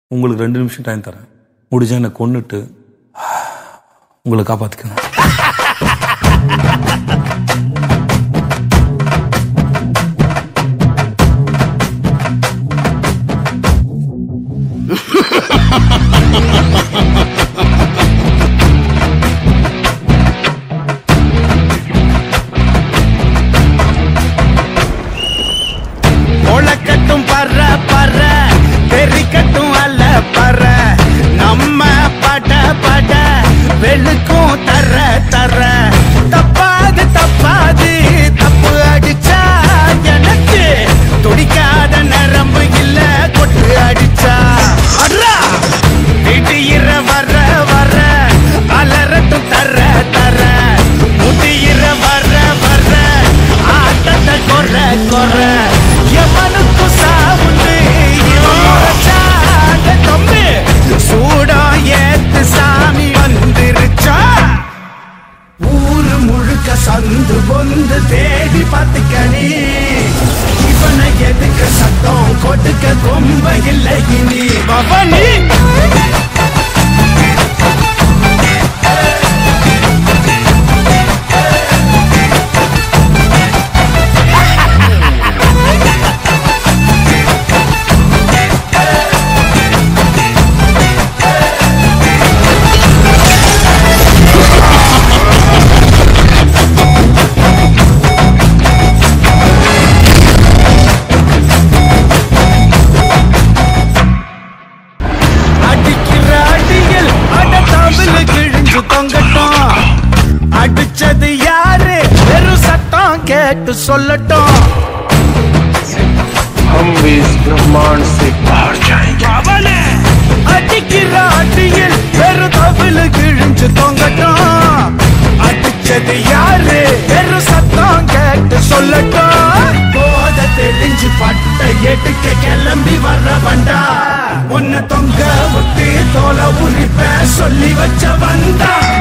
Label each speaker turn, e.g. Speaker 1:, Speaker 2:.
Speaker 1: உங்களுக்கு ரெண்டு நிமிஷம் டைம் தரேன் முடிஞ்சா என்னை கொன்னுட்டு உங்களை காப்பாற்றிக்கணும்
Speaker 2: ஒளக்கட்டும் பற பற தெரிக்கட்டும் அல்ல பற நம்ம பட பட வெளுக்கும் தர தர தப்பாது தப்பாது தப்பு அடிச்சா எனக்கு துடிக்காத நரம்பு இல்ல கொட்டு அடிச்சா அட்ரா திடீர வர வர அலரட்டும் தர தர முதியிற வர வர ஆட்டத்தை கொற கொற எவனுக்கும் சாவுண்டு இவன் முறைச்சாண்ட தம்பி சூடம் ஏத்து சாமி வந்துருச்சா ஊரு முழுக்க சந்து பொந்து தேடி பார்த்துக்கணி இவனை எதுக்க சத்தம் கொடுக்க கொம்ப இல்லை இனி பவனி அடிக்கிற அடியில் அட தமிழ் கிழிஞ்சு தொங்கட்டும் அடிச்சது யாரு வெறும் சட்டம் கேட்டு சொல்லட்டும்
Speaker 3: हम भी इस ब्रह्मांड से बाहर जाएंगे
Speaker 2: அவனே அடிக்கிற அடியில் வெறும் தமிழ் கிழிஞ்சு தொங்கட்டும் அடிச்சது யாரு வெறும் சத்தம் கேட்டு சொல்லட்டும் போத தெளிஞ்சு பட்ட எடுக்க கிளம்பி வர்ற வண்டா உன்னை தொங்க விட்டு தோலை உரிப்ப சொல்லி வச்ச வந்தா